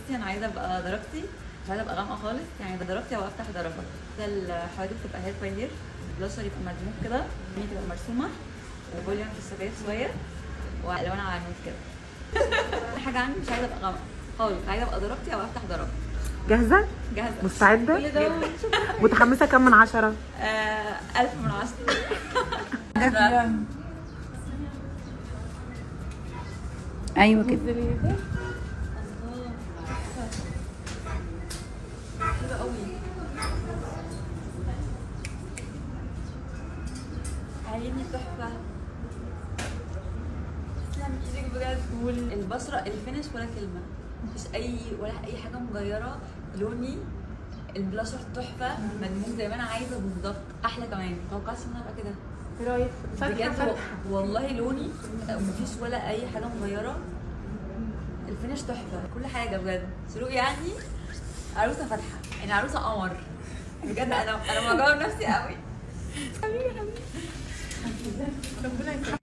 بصي انا عايزه ابقى درجتي مش عايزه ابقى غامقه خالص يعني درجتي او افتح درجه ده الحواجب تبقى هير باي هير البلاشر يبقى مدموج كده عيني تبقى مرسومه وفوليوم في السجاير شويه والوان على النوت كده حاجه عندي مش عايزه ابقى غامقه خالص عايزه ابقى درجتي او افتح درجه جاهزه جاهزه مستعده كل ده متحمسه كم من عشرة آه، ألف من عشرة أيوة كده حلو قوي عيني تحفة تسلم ايدك بجد والبصرة الفينش ولا كلمة مفيش أي ولا أي حاجة مغيرة لوني البلاشر تحفة مدموج زي ما أنا عايزة بالظبط أحلى كمان متوقعتش إن أنا أبقى كده ايه رايك بجد و- والله لوني مفيش ولا اي حاجه مغيره الفينش تحفه كل حاجه بجد سلوك يعني عروسه فاتحه يعني عروسه قمر بجد انا انا معجبه بنفسي قوي